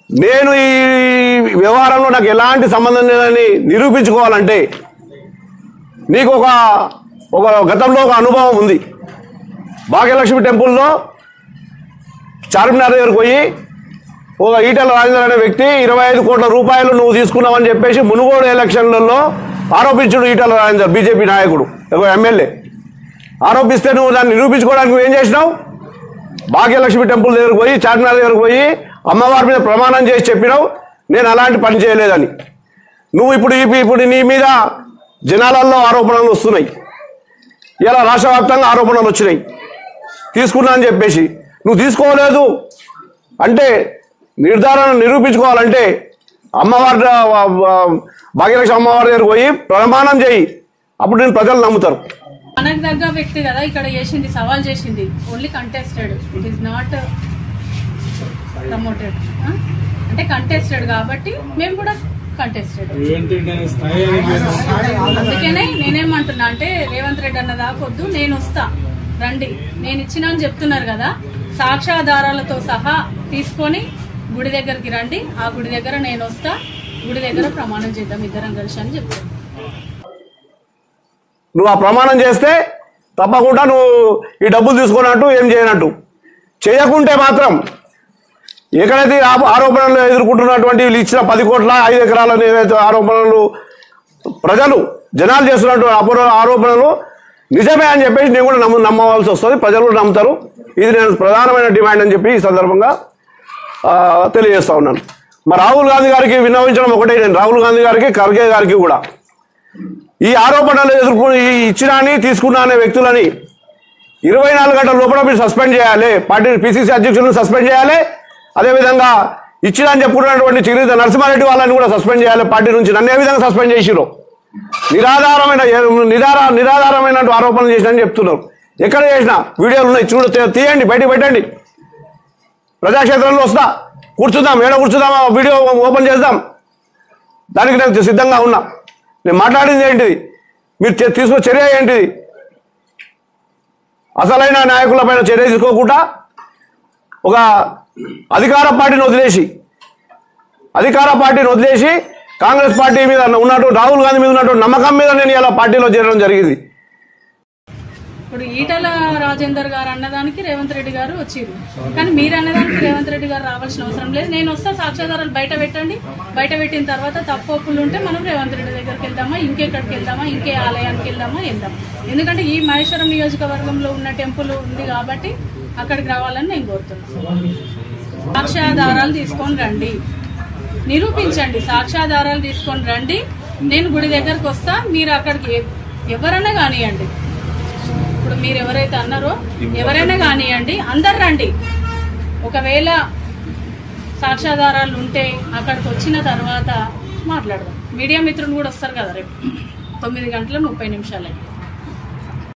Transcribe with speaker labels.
Speaker 1: నేను ఈ వ్యవహారంలో నాకు ఎలాంటి సంబంధం లేదని నిరూపించుకోవాలంటే నీకు ఒక ఒక గతంలో ఒక అనుభవం ఉంది భాగ్యలక్ష్మి టెంపుల్లో చార్మినార్ దగ్గరకు పోయి ఒక ఈటల రాజేంద్ర అనే వ్యక్తి ఇరవై ఐదు కోట్ల రూపాయలు నువ్వు తీసుకున్నావని చెప్పేసి మునుగోడు ఎలక్షన్లలో ఆరోపించుడు ఈటల రాజేందర్ బీజేపీ నాయకుడు ఒక ఎమ్మెల్యే ఆరోపిస్తే నువ్వు దాన్ని నిరూపించుకోవడానికి నువ్వు ఏం చేసినావు భాగ్యలక్ష్మి టెంపుల్ దగ్గరకు పోయి చార్మినార్ దగ్గరకు పోయి అమ్మవారి మీద ప్రమాణం చేసి చెప్పినావు నేను అలాంటి పని చేయలేదని నువ్వు ఇప్పుడు ఈ- ఇప్పుడు నీ మీద జనాలలో ఆరోపణలు వస్తున్నాయి ఇలా రాష్ట్ర వ్యాప్తంగా ఆరోపణలు వచ్చినాయి తీసుకున్నా అని చెప్పేసి నువ్వు తీసుకోలేదు అంటే నిర్ధారణ నిరూపించుకోవాలంటే అమ్మవారి భాగ్యలక్ష్మి అమ్మవారి దగ్గరకు పోయి ప్రమాణం చేయి అప్పుడు నేను ప్రజలు నమ్ముతారు
Speaker 2: మనకు తగ్గ వ్యక్తి కదా ఇక్కడ చేసింది సవాల్ చేసింది only contested it is not promoted అంటే కంటెస్టెడ్ కాబట్టి మేము కూడా కంటెస్టెడ్
Speaker 3: ఏంటి నేను స్థాయి అని లేదు.
Speaker 2: అందుకనే నేనేమంటున్నా అంటే రేవంత్ రెడ్డి అన్న దాకొద్దు నేను వస్తా రండి నేను ఇచ్చిన అని చెప్తున్నారు కదా సాక్ష్యాధారాలతో సహా తీసుకొని గుడి దగ్గరికి రండి ఆ గుడి దగ్గర నేను వస్తా గుడి దగ్గర ప్రమాణం చేద్దాం ఇద్దరం కలిసి అని చెప్తాను
Speaker 1: నువ్వు ఆ ప్రమాణం చేస్తే తప్పకుండా నువ్వు ఈ డబ్బులు తీసుకున్నట్టు ఏం చేయనట్టు చేయకుంటే మాత్రం ఎక్కడైతే ఈ ఆప- ఆరోపణలు ఎదుర్కొంటున్నటువంటి వీళ్ళు ఇచ్చిన పది కోట్ల ఐదు ఎకరాల ఏదైతే ఆరోపణలు ప్రజలు జనాలు చేస్తున్నటువంటి అపూర్వ ఆరోపణలు నిజమే అని చెప్పేసి నేను కూడా నమ్ము నమ్మవలసి వస్తుంది ప్రజలు కూడా నమ్ముతారు ఇది నేను ప్రధానమైన డిమాండ్ అని చెప్పి ఈ సందర్భంగా ఆ, తెలియజేస్తా ఉన్నాను మరి రాహుల్ గాంధీ గారికి విన్నవించడం ఒకటే నేను రాహుల్ గాంధీ గారికి ఖర్గే గారికి కూడా ఈ ఆరోపణలు ఎదుర్కొని ఈ ఇచ్చినాని తీసుకున్నా అనే వ్యక్తులని ఇరవై నాలుగు గంటల లోపల మీరు సస్పెండ్ చేయాలి పార్టీ పిసిసి అధ్యక్షులను సస్పెండ్ చేయాలి అదేవిధంగా ఇచ్చిన అని చెప్పుకున్నటువంటి చిరుత నరసింహారెడ్డి వాళ్ళని కూడా సస్పెండ్ చేయాలి పార్టీ నుంచి నన్ను ఏ విధంగా సస్పెండ్ చేసిరో నిరాధారమైన నిరాధార నిరాధారమైన ఆరోపణలు చేసినని చెప్తున్నారు ఎక్కడ చేసినా వీడియోలు ఉన్నాయి చూడు తీ- తీయండి బయటికి పెట్టండి ప్రజాక్షేత్రంలో వస్తా కూర్చుందాం ఏడ కూర్చుందాం ఆ వీడియో ఓపెన్ చేద్దాం దానికి నేను సిద్ధంగా ఉన్నా నేను మాట్లాడింది ఏంటిది మీరు చే- తీసుకున్న చర్య ఏంటిది అసలైన నాయకులపైన చర్య తీసుకోకుండా ఒక అధికార పార్టీని వదిలేసి అధికార పార్టీని వదిలేసి కాంగ్రెస్ పార్టీ మీద ఉన్నట్టు రాహుల్ గాంధీ మీద ఉన్నటువంటి నమ్మకం మీద నేను ఇలా పార్టీలో చేరడం జరిగింది
Speaker 2: ఇప్పుడు ఈటల రాజేందర్ గారు అన్నదానికి రేవంత్ రెడ్డి గారు వచ్చిర్రు కానీ మీరు అన్నదానికి రేవంత్ రెడ్డి గారు రావాల్సిన అవసరం లేదు నేను వస్తా సాక్ష్యాధారాలు బయట పెట్టండి బయట పెట్టిన తర్వాత తప్పు ఒప్పులు ఉంటే మనం రేవంత్ రెడ్డి దగ్గరికి వెళ్దామా ఇంకెక్కడికి వెళ్దామా ఇంకే ఆలయానికి వెళ్దామా వెళ్దాం ఎందుకంటే ఈ మహేశ్వరం నియోజకవర్గంలో ఉన్న టెంపుల్ ఉంది కాబట్టి అక్కడికి రావాలని నేను కోరుతున్నాను సాక్ష్యాధారాలు తీసుకొని రండి నిరూపించండి సాక్ష్యాధారాలు తీసుకొని రండి నేను గుడి దగ్గరకు వస్తా మీరు అక్కడికి ఎ- ఎవరైనా కానివ్వండి ఇప్పుడు మీరు ఎవరైతే అన్నారో ఎవరైనా కానివ్వండి అందరు రండి ఒకవేళ సాక్ష్యాధారాలు ఉంటే అక్కడికి వచ్చిన తర్వాత మాట్లాడదాం మీడియా మిత్రులు కూడా వస్తారు కదా రేపు తొమ్మిది గంటల ముప్పై నిమిషాలకి